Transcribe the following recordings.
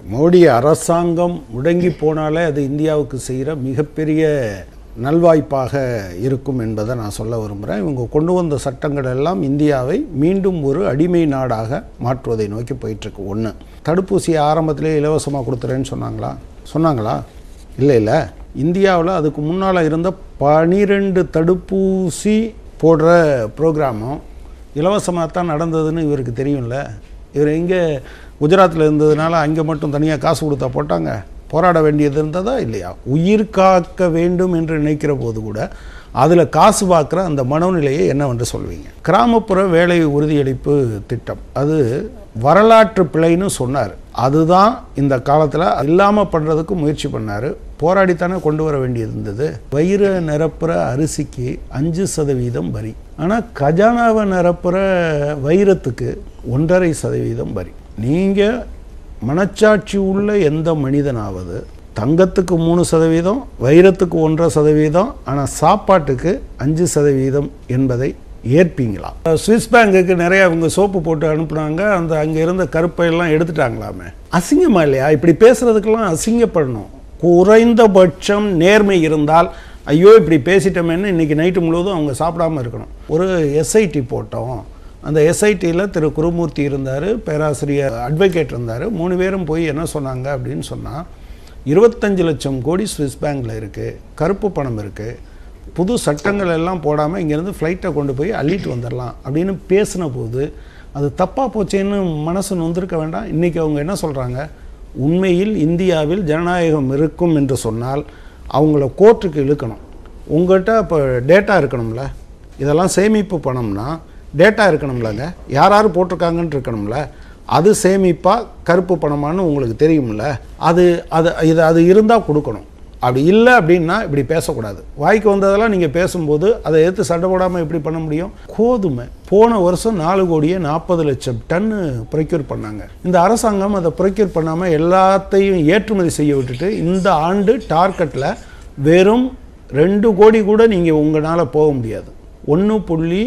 மோடி அரசாங்கம் முடங்கி போனாலே அது இந்தியாவுக்கு செய்கிற மிகப்பெரிய நல்வாய்ப்பாக இருக்கும் என்பதை நான் சொல்ல விரும்புகிறேன் இவங்க கொண்டு வந்த சட்டங்கள் எல்லாம் இந்தியாவை மீண்டும் ஒரு அடிமை நாடாக மாற்றுவதை நோக்கி போயிட்டுருக்கு ஒன்று தடுப்பூசியை ஆரம்பத்திலே இலவசமாக கொடுத்துறேன்னு சொன்னாங்களா சொன்னாங்களா இல்லை இல்லை இந்தியாவில் அதுக்கு முன்னால் இருந்த பனிரெண்டு தடுப்பூசி போடுற ப்ரோக்ராமும் இலவசமாக தான் நடந்ததுன்னு இவருக்கு தெரியும்ல இவர் எங்கே குஜராத்தில் இருந்ததுனால அங்கே மட்டும் தனியாக காசு கொடுத்தா போட்டாங்க போராட வேண்டியது இருந்ததா இல்லையா உயிர் காக்க வேண்டும் என்று நினைக்கிற போது கூட அதில் காசு பார்க்குற அந்த மனோநிலையை என்னவென்று சொல்வீங்க கிராமப்புற வேலை உறுதியளிப்பு திட்டம் அது வரலாற்று பிழைன்னு சொன்னார் அதுதான் இந்த காலத்தில் இல்லாமல் பண்ணுறதுக்கு முயற்சி பண்ணார் போராடித்தானே கொண்டு வர வேண்டியது இருந்தது வயிறு நிரப்புற அரிசிக்கு அஞ்சு சதவீதம் வரி ஆனால் கஜானாவை நிரப்புற வைரத்துக்கு ஒன்றரை சதவீதம் வரி நீங்கள் மனச்சாட்சி உள்ள எந்த மனிதனாவது தங்கத்துக்கு மூணு சதவீதம் வைரத்துக்கு ஒன்றரை சதவீதம் ஆனால் சாப்பாட்டுக்கு அஞ்சு சதவீதம் என்பதை ஏற்பீங்களா சுவிஸ் பேங்குக்கு நிறைய அவங்க சோப்பு போட்டு அனுப்புனாங்க அந்த அங்கே இருந்த கருப்பையெல்லாம் எடுத்துட்டாங்களாமே அசிங்கமா இல்லையா இப்படி பேசுறதுக்கெல்லாம் அசிங்கப்படணும் குறைந்தபட்சம் நேர்மை இருந்தால் ஐயோ இப்படி பேசிட்டோமேன்னு இன்னைக்கு நைட்டு முழுவதும் அவங்க சாப்பிடாம இருக்கணும் ஒரு எஸ்ஐடி போட்டோம் அந்த எஸ்ஐடியில் திரு குருமூர்த்தி இருந்தார் பேராசிரியர் அட்வொகேட் இருந்தார் மூணு பேரும் போய் என்ன சொன்னாங்க அப்படின்னு சொன்னால் இருபத்தஞ்சு லட்சம் கோடி சுவிஸ் பேங்கில் இருக்குது கருப்பு பணம் இருக்குது புது சட்டங்கள் எல்லாம் போடாமல் இங்கேருந்து ஃப்ளைட்டை கொண்டு போய் அள்ளிட்டு வந்துடலாம் அப்படின்னு பேசின போது அது தப்பாக போச்சேன்னு மனசு நொந்திருக்க வேண்டாம் இன்றைக்கி அவங்க என்ன சொல்கிறாங்க உண்மையில் இந்தியாவில் ஜனநாயகம் இருக்கும் என்று சொன்னால் அவங்கள கோர்ட்டுக்கு இழுக்கணும் உங்கள்கிட்ட இப்போ டேட்டா இருக்கணும்ல இதெல்லாம் சேமிப்பு பணம்னா டேட்டா இருக்கணும்லங்க யார் யார் போட்டிருக்காங்கன்னு இருக்கணும்ல அது சேமிப்பா கருப்பு பணமான்னு உங்களுக்கு தெரியும்ல அது அது இது அது இருந்தால் கொடுக்கணும் அப்படி இல்லை அப்படின்னா இப்படி பேசக்கூடாது வாய்க்கு வந்ததெல்லாம் நீங்கள் பேசும்போது அதை எடுத்து சண்டை போடாமல் எப்படி பண்ண முடியும் கோதுமை போன வருஷம் நாலு கோடியே நாற்பது லட்சம் டன்னு ப்ரொக்யூர் பண்ணாங்க இந்த அரசாங்கம் அதை ப்ரொக்யூர் பண்ணாமல் எல்லாத்தையும் ஏற்றுமதி செய்ய விட்டுட்டு இந்த ஆண்டு டார்கெட்டில் வெறும் ரெண்டு கோடி கூட நீங்கள் உங்களால் போக முடியாது ஒன்று புள்ளி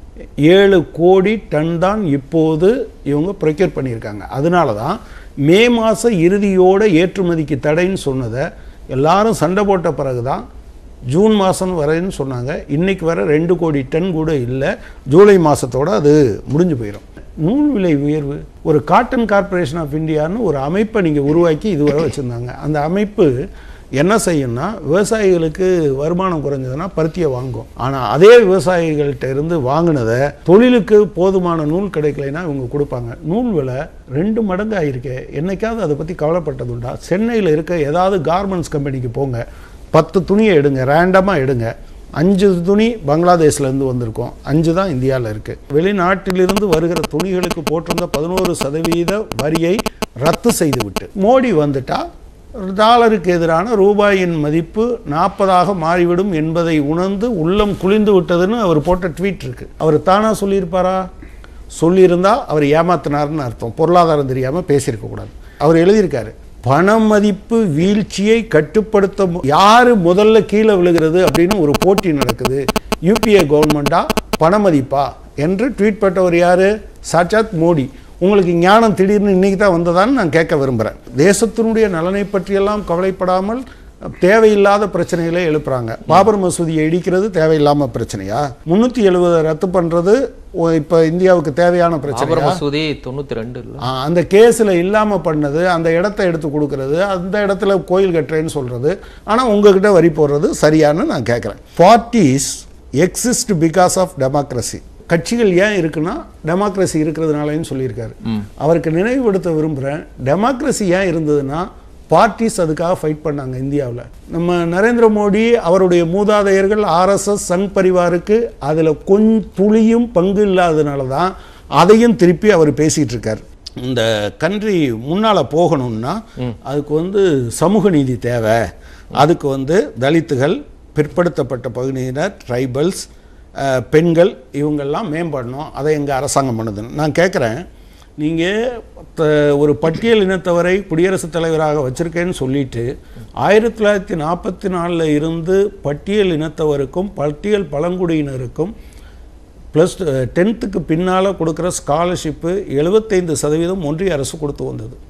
ஏழு கோடி டன் தான் இப்போது இவங்க ப்ரொக்யூர் பண்ணியிருக்காங்க அதனால தான் மே மாத இறுதியோட ஏற்றுமதிக்கு தடைன்னு சொன்னதை எல்லாரும் சண்டை போட்ட பிறகு தான் ஜூன் மாதம் வரைன்னு சொன்னாங்க இன்னைக்கு வர ரெண்டு கோடி டன் கூட இல்லை ஜூலை மாதத்தோட அது முடிஞ்சு போயிடும் நூல் விலை உயர்வு ஒரு காட்டன் கார்ப்பரேஷன் ஆஃப் இந்தியான்னு ஒரு அமைப்பை நீங்கள் உருவாக்கி இதுவரை வச்சுருந்தாங்க அந்த அமைப்பு என்ன செய்யும்னா விவசாயிகளுக்கு வருமானம் குறைஞ்சதுன்னா பருத்தியை வாங்கும் ஆனால் அதே விவசாயிகள்கிட்ட இருந்து வாங்கினதை தொழிலுக்கு போதுமான நூல் கிடைக்கலைன்னா இவங்க கொடுப்பாங்க நூல் விலை ரெண்டு மடங்கு ஆயிருக்கே என்னைக்காவது அதை பற்றி கவலைப்பட்டதுண்டா சென்னையில் இருக்க ஏதாவது கார்மெண்ட்ஸ் கம்பெனிக்கு போங்க பத்து துணியை எடுங்க ரேண்டமாக எடுங்க அஞ்சு துணி பங்களாதேஷ்லேருந்து வந்திருக்கோம் அஞ்சு தான் இந்தியாவில் இருக்குது வெளிநாட்டிலிருந்து வருகிற துணிகளுக்கு போட்டிருந்த பதினோரு சதவீத வரியை ரத்து செய்துவிட்டு மோடி வந்துட்டா டாலருக்கு எதிரான ரூபாயின் மதிப்பு நாற்பதாக மாறிவிடும் என்பதை உணர்ந்து உள்ளம் குளிந்து விட்டதுன்னு அவர் போட்ட ட்வீட் இருக்கு அவர் தானா சொல்லியிருப்பாரா சொல்லியிருந்தா அவர் ஏமாத்தினார்னு அர்த்தம் பொருளாதாரம் தெரியாமல் பேசியிருக்க கூடாது அவர் எழுதியிருக்காரு பண மதிப்பு வீழ்ச்சியை கட்டுப்படுத்த மு- யாரு முதல்ல கீழே விழுகிறது அப்படின்னு ஒரு போட்டி நடக்குது யூபிஏ கவர்மெண்டா பண மதிப்பா என்று ட்வீட் பட்டவர் யாரு சாட்சாத் மோடி உங்களுக்கு ஞானம் திடீர்னு இன்னைக்கு தான் வந்ததான்னு நான் கேட்க விரும்புகிறேன் தேசத்தினுடைய நலனை பற்றியெல்லாம் கவலைப்படாமல் தேவையில்லாத பிரச்சனைகளை எழுப்புறாங்க பாபர் மசூதியை இடிக்கிறது தேவையில்லாம பிரச்சனையா முன்னூற்றி எழுபதை ரத்து பண்ணுறது இப்போ இந்தியாவுக்கு தேவையான பிரச்சனை பாபர் மசூதி தொண்ணூத்தி ரெண்டு இல்ல ஆ, அந்த கேஸில் இல்லாமல் பண்ணது அந்த இடத்த எடுத்து கொடுக்கறது அந்த இடத்துல கோயில் கட்டுறேன்னு சொல்கிறது ஆனால் உங்ககிட்ட வரி போடுறது சரியான்னு நான் கேட்குறேன் parties exist because of democracy கட்சிகள் ஏன் இருக்குன்னா டெமோக்ரஸி இருக்கிறதுனாலன்னு சொல்லியிருக்காரு அவருக்கு நினைவுபடுத்த விரும்புகிறேன் டெமோக்ரஸி ஏன் இருந்ததுன்னா பார்ட்டிஸ் அதுக்காக ஃபைட் பண்ணாங்க இந்தியாவில் நம்ம நரேந்திர மோடி அவருடைய மூதாதையர்கள் ஆர்எஸ்எஸ் சங் பரிவாருக்கு அதில் கொஞ்சம் துளியும் பங்கு இல்லாததுனால தான் அதையும் திருப்பி அவர் பேசிட்டு இருக்கார் இந்த கண்ட்ரி முன்னால் போகணும்னா அதுக்கு வந்து சமூக நீதி தேவை அதுக்கு வந்து தலித்துகள் பிற்படுத்தப்பட்ட பகுதியினர் ட்ரைபல்ஸ் பெண்கள் இவங்கெல்லாம் மேம்படணும் அதை எங்கள் அரசாங்கம் பண்ணுதுன்னு நான் கேட்குறேன் நீங்கள் ஒரு பட்டியல் இனத்தவரை குடியரசுத் தலைவராக வச்சிருக்கேன்னு சொல்லிட்டு ஆயிரத்தி தொள்ளாயிரத்தி நாற்பத்தி நாலில் இருந்து பட்டியல் இனத்தவருக்கும் பட்டியல் பழங்குடியினருக்கும் ப்ளஸ் டென்த்துக்கு பின்னால் கொடுக்குற ஸ்காலர்ஷிப்பு எழுபத்தைந்து சதவீதம் ஒன்றிய அரசு கொடுத்து வந்தது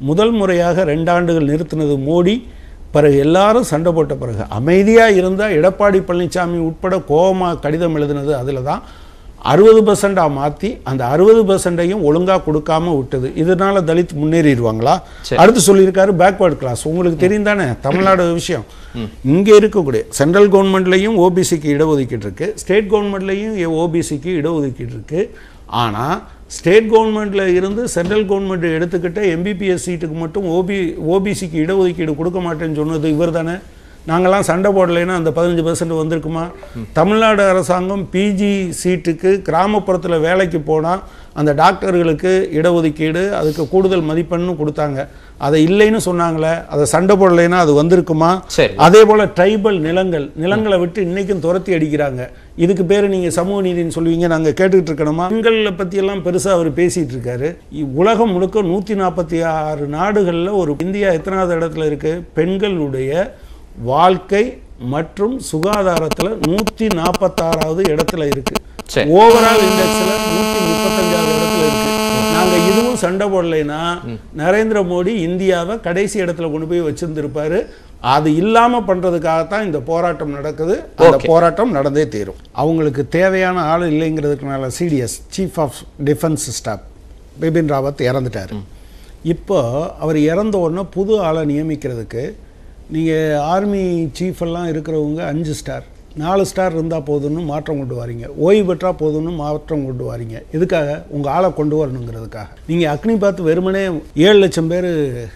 முதல் முறையாக ரெண்டு ஆண்டுகள் நிறுத்தினது மோடி பிறகு எல்லாரும் சண்டை போட்ட பிறகு அமைதியாக இருந்தால் எடப்பாடி பழனிசாமி உட்பட கோபமாக கடிதம் எழுதினது அதில் தான் அறுபது பர்சண்டாக மாற்றி அந்த அறுபது பர்சன்டையும் ஒழுங்காக கொடுக்காம விட்டது இதனால தலித் முன்னேறிடுவாங்களா அடுத்து சொல்லியிருக்காரு பேக்வர்ட் கிளாஸ் உங்களுக்கு தெரியும் தானே தமிழ்நாடு விஷயம் இங்கே இருக்கக்கூடிய சென்ட்ரல் கவர்மெண்ட்லேயும் ஓபிசிக்கு இடஒதுக்கீடு இருக்கு ஸ்டேட் கவர்மெண்ட்லேயும் ஓபிசிக்கு இடஒதுக்கீடு இருக்கு ஆனால் ஸ்டேட் கவர்மெண்ட்டில் இருந்து சென்ட்ரல் கவர்மெண்ட் எடுத்துக்கிட்ட எம்பிபிஎஸ் சீட்டுக்கு மட்டும் ஓபி ஓபிசிக்கு இடஒதுக்கீடு கொடுக்க மாட்டேன்னு சொன்னது இவர் தானே நாங்கள்லாம் சண்டை போடலைன்னா அந்த பதினஞ்சு பர்சன்ட் வந்திருக்குமா தமிழ்நாடு அரசாங்கம் பிஜி சீட்டுக்கு கிராமப்புறத்தில் வேலைக்கு போனால் அந்த டாக்டர்களுக்கு இடஒதுக்கீடு அதுக்கு கூடுதல் மதிப்பெண்ணும் கொடுத்தாங்க அதை இல்லைன்னு சொன்னாங்களே அதை சண்டை போடலைன்னா அது வந்திருக்குமா சரி அதே போல ட்ரைபல் நிலங்கள் நிலங்களை விட்டு இன்னைக்கும் துரத்தி அடிக்கிறாங்க இதுக்கு பேர் நீங்க சமூக நீதின்னு சொல்லுவீங்க நாங்க கேட்டுக்கிட்டு இருக்கணுமா பெண்களை பத்தி எல்லாம் பெருசா அவர் பேசிட்டு இருக்காரு இ- உலகம் முழுக்க நூத்தி நாற்பத்தி ஆறு நாடுகள்ல ஒரு இந்தியா எத்தனாவது இடத்துல இருக்கு பெண்களுடைய வாழ்க்கை மற்றும் சுகாதாரத்துல நூத்தி நாற்பத்தாறாவது இடத்துல இருக்கு சரி. ஓவரால் இண்டெக்ஸ்ல நூத்தி முப்பத்தஞ்சாவது இடத்துல இருக்கு நாங்க இதுவும் சண்டை போடலைன்னா நரேந்திர மோடி இந்தியாவை கடைசி இடத்துல கொண்டு போய் வச்சிருந்திருப்பாரு அது இல்லாம பண்றதுக்காகத்தான் இந்த போராட்டம் நடக்குது அந்த Okay. போராட்டம் நடந்தே தீரும் அவங்களுக்கு தேவையான ஆள் இல்லைங்கிறதுக்குனால CDS chief of defence staff Bipin Rawat இறந்துட்டார் இப்போ அவர் இறந்த உடனே புது ஆளை நியமிக்கிறதுக்கு நீங்கள் ஆர்மி சீஃப் எல்லாம் இருக்கிறவங்க அஞ்சு ஸ்டார் நாலு ஸ்டார் இருந்தால் போதும்னு மாற்றம் கொண்டு வரீங்க ஓய்வு பெற்றா போதும்னு மாற்றம் கொண்டு வரீங்க இதுக்காக உங்கள் ஆளை கொண்டு வரணுங்கிறதுக்காக நீங்கள் அக்னி பார்த்து வெறுமனே ஏழு லட்சம் பேர்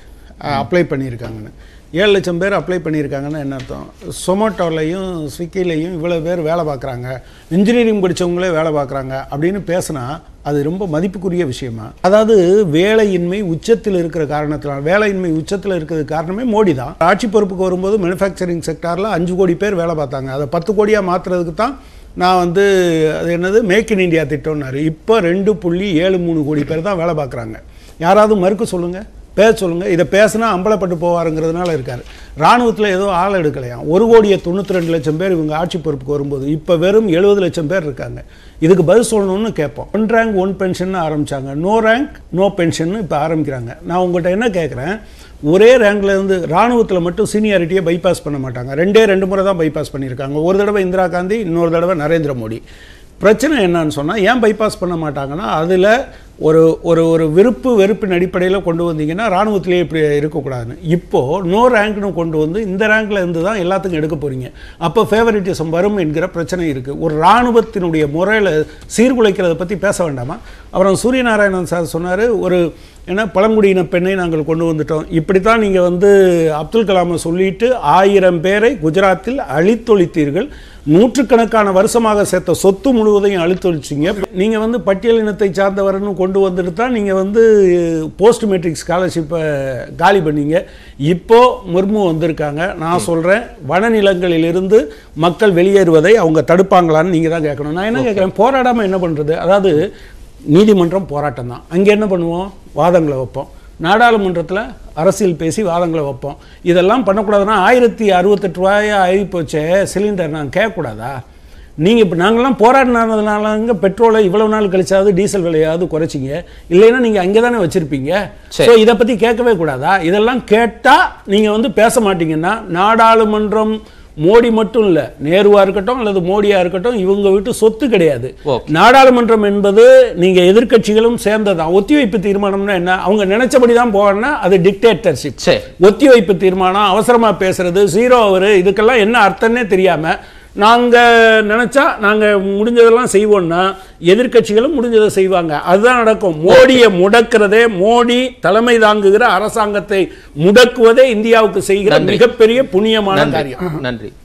அப்ளை பண்ணியிருக்காங்கன்னு ஏழு லட்சம் பேர் அப்ளை பண்ணியிருக்காங்கன்னா என்ன அர்த்தம் சொமோட்டோலையும் ஸ்விக்கிலையும் இவ்வளோ பேர் வேலை பார்க்குறாங்க இன்ஜினியரிங் படிச்சவங்களே வேலை பார்க்குறாங்க அப்படின்னு பேசினா அது ரொம்ப மதிப்புக்குரிய விஷயமா அதாவது வேலையின்மை உச்சத்தில் இருக்கிற காரணத்தினால் வேலையின்மை உச்சத்தில் இருக்கிறது காரணமே மோடி தான் ஆட்சி பொறுப்புக்கு வரும்போது மேனுஃபேக்சரிங் செக்டாரில் அஞ்சு கோடி பேர் வேலை பார்த்தாங்க அதை பத்து கோடியாக மாற்றுறதுக்கு தான் நான் வந்து அது என்னது மேக் இன் இந்தியா திட்டம்னாரு இப்போ ரெண்டு புள்ளி ஏழு மூணு கோடி பேர் தான் வேலை பார்க்குறாங்க யாராவது மறுக்க சொல்லுங்கள் பேச சொல்லுங்கள் இதை பேசினா அம்பலப்பட்டு போவாருங்கிறதுனால இருக்கார் ராணுவத்தில் ஏதோ ஆள் எடுக்கலையாம் ஒரு கோடியே தொண்ணூற்றி ரெண்டு லட்சம் பேர் இவங்க ஆட்சி பொறுப்புக்கு வரும்போது இப்போ வெறும் எழுபது லட்சம் பேர் இருக்காங்க இதுக்கு பதில் சொல்லணும்னு கேட்போம் ஒன் ரேங்க் ஒன் பென்ஷன் ஆரம்பிச்சாங்க நோ ரேங்க் நோ பென்ஷன் இப்போ ஆரம்பிக்கிறாங்க நான் உங்கள்கிட்ட என்ன கேட்குறேன் ஒரே ரேங்க்ல இருந்து ராணுவத்தில் மட்டும் சீனியாரிட்டியை பைபாஸ் பண்ண மாட்டாங்க ரெண்டே ரெண்டு முறை தான் பைபாஸ் பண்ணியிருக்காங்க ஒரு தடவை இந்திரா காந்தி இன்னொரு தடவை நரேந்திர மோடி பிரச்சனை என்னன்னு சொன்னால் ஏன் பைபாஸ் பண்ண மாட்டாங்கன்னா அதில் ஒரு ஒரு ஒரு விருப்பு வெறுப்பின் அடிப்படையில் கொண்டு வந்தீங்கன்னா ராணுவத்திலே இப்படி இருக்கக்கூடாதுன்னு இப்போது நோ ரேங்க்னு கொண்டு வந்து இந்த ரேங்க்ல இருந்து தான் எல்லாத்துக்கும் எடுக்க போகிறீங்க அப்போ ஃபேவரட்டிசம் வரும் என்கிற பிரச்சனை இருக்குது ஒரு ராணுவத்தினுடைய முறையில் சீர்குலைக்கிறத பற்றி பேச வேண்டாமா அப்புறம் சூரியநாராயணன் சார் சொன்னார் ஒரு ஏன்னா பழங்குடியின பெண்ணை நாங்கள் கொண்டு வந்துட்டோம் இப்படித்தான் நீங்கள் வந்து அப்துல் கலாமை சொல்லிட்டு ஆயிரம் பேரை குஜராத்தில் அழித்தொழித்தீர்கள் நூற்றுக்கணக்கான வருஷமாக சேர்த்த சொத்து முழுவதையும் அழித்தொழிச்சிங்க நீங்கள் வந்து பட்டியலினத்தை சார்ந்தவர்னு கொண்டு வந்துட்டு தான் நீங்கள் வந்து போஸ்ட் மெட்ரிக் ஸ்காலர்ஷிப்பை காலி பண்ணீங்க இப்போ முர்மு வந்திருக்காங்க நான் சொல்கிறேன் வனநிலங்களிலிருந்து மக்கள் வெளியேறுவதை அவங்க தடுப்பாங்களான்னு நீங்கள் தான் கேட்கணும் நான் என்ன கேட்குறேன் போராடாமல் என்ன பண்ணுறது அதாவது நீதிமன்றம் போராட்டம் தான் அங்கே என்ன பண்ணுவோம் வாதங்களை வைப்போம் நாடாளுமன்றத்தில் அரசியல் பேசி வாதங்களை வைப்போம் இதெல்லாம் பண்ணக்கூடாதுன்னா ஆயிரத்தி அறுபத்தெட்டு ரூபாயா ஆகி போச்சே சிலிண்டர் நான் கேட்கக்கூடாதா நீங்கள் இப்போ நாங்கள்லாம் போராடினதுனாலங்க பெட்ரோலை இவ்வளவு நாள் கழிச்சாவது டீசல் விலையாவது குறைச்சிங்க இல்லைன்னா நீங்கள் அங்கே தானே வச்சுருப்பீங்க சரி. ஸோ இதை பற்றி கேட்கவே கூடாதா இதெல்லாம் கேட்டால் நீங்கள் வந்து பேச மாட்டீங்கன்னா நாடாளுமன்றம் மோடி மட்டும் இல்லை நேருவா இருக்கட்டும் அல்லது மோடியா இருக்கட்டும் இவங்க வீட்டு சொத்து கிடையாது Okay. நாடாளுமன்றம் என்பது நீங்க எதிர்க்கட்சிகளும் சேர்ந்ததான் ஒத்திவைப்பு தீர்மானம்னா என்ன அவங்க நினைச்சபடி தான் போவாங்கன்னா அது டிக்டேட்டர்ஷிப் சரி ஒத்திவைப்பு தீர்மானம் அவசரமா பேசுறது ஜீரோ அவர் இதுக்கெல்லாம் என்ன அர்த்தம்னே தெரியாம நாங்க நினைச்சா நாங்க முடிஞ்சதெல்லாம் செய்வோம்னா எதிர்க்கட்சிகளும் முடிஞ்சதை செய்வாங்க அதுதான் நடக்கும் மோடியை முடக்கிறதே மோடி தலைமை தாங்குகிற அரசாங்கத்தை முடக்குவதே இந்தியாவுக்கு செய்கிற நன்றி. மிகப்பெரிய புண்ணியமான நன்றி காரியம் நன்றி